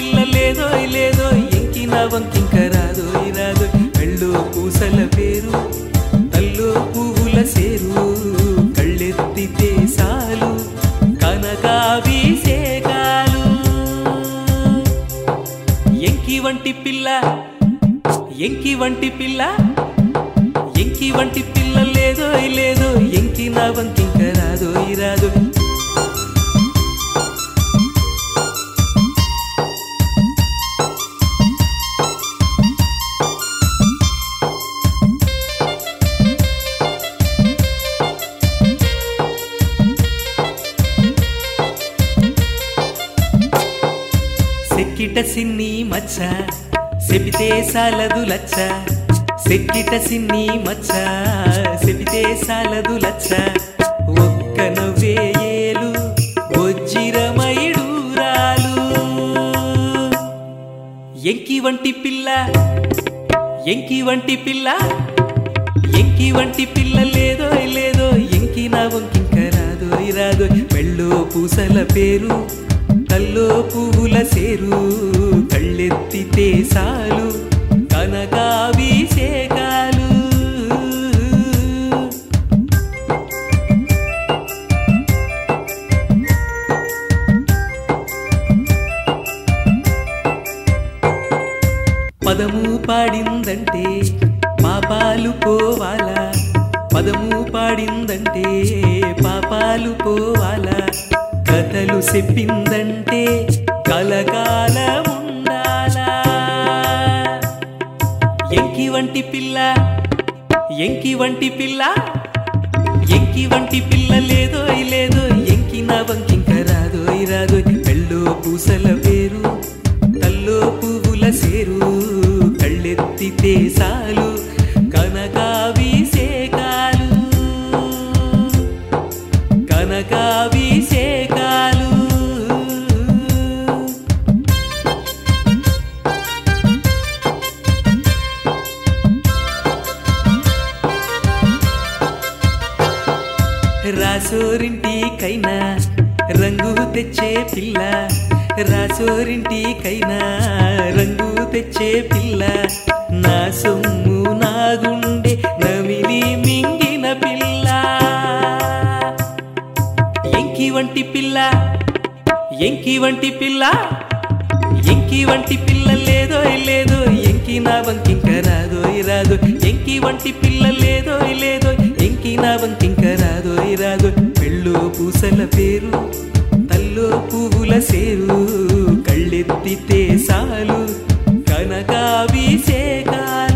పిల్ల లేదో లేదో ఎంకిన వంకింక రాదో రాదో కళ్ళు పూసల పేరు తల్లో పువ్వుల సేరు కళ్ళెత్తితే సాలు కనకాభిషేకాలు ఎంకి వంటి పిల్ల ఎంకి వంటి పిల్ల ఎంకి వంటి పిల్ల లేదో లేదో ఎంకి నా వంకింక రాదో రాదో సెక్కిట సిన్ని మచ్చ సెపితే సాలదు లచ్చ సెక్కిట సిన్ని మచ్చ సెపితే సాలదు లచ్చ ఒక్క నవ్వే ఏలు వజ్జిరమయుడూరాలు ఎంకి వంటి పిల్ల ఎంకి వంటి పిల్ల ఎంకి వంటి పిల్ల లేదో లేదో ఎంకి నా వంకింక రాదో రాదో మెళ్ళో పూసల పేరు కల్లో పువ్వుల సేరు కళ్ళెత్తితే సాలు కనకాభిషేకాలు పదము పాడిందంటే పాపాలు పోవాలా పదము పాడిందంటే పాపాలు పోవాలా కథలు చెప్పిందంటే కలకాల ఉండాలా ఎంకి వంటి పిల్ల ఎంకి వంటి పిల్ల ఎంకి వంటి పిల్ల లేదో లేదో ఎంకి నా వంకింక రాదో రాదో పెళ్ళో పూసల పేరు తల్లో పువ్వుల సేరు కళ్ళెత్తితే సాలు కనకాభిషేకాలు కనకాభిషేకాలు రాసోరింటికైనా రంగు తెచ్చే పిల్ల రాసోరింటికైనా రంగు తెచ్చే పిల్ల నా సొమ్ము నా గుండె నమిలి మింగిన పిల్ల ఎంకి వంటి పిల్ల ఎంకి వంటి పిల్ల ఎంకి వంటి పిల్ల లేదో లేదో ఎంకి నా వంకింక రాదో రాదో ఎంకి వంటి పిల్ల లేదో లేదో ఎంకి నా వంకింక రాదో రాదో పెళ్ళో పూసల పేరు తల్లో పువ్వుల సేరు కళ్ళెత్తితే సాలు కనకాభిషేకాలు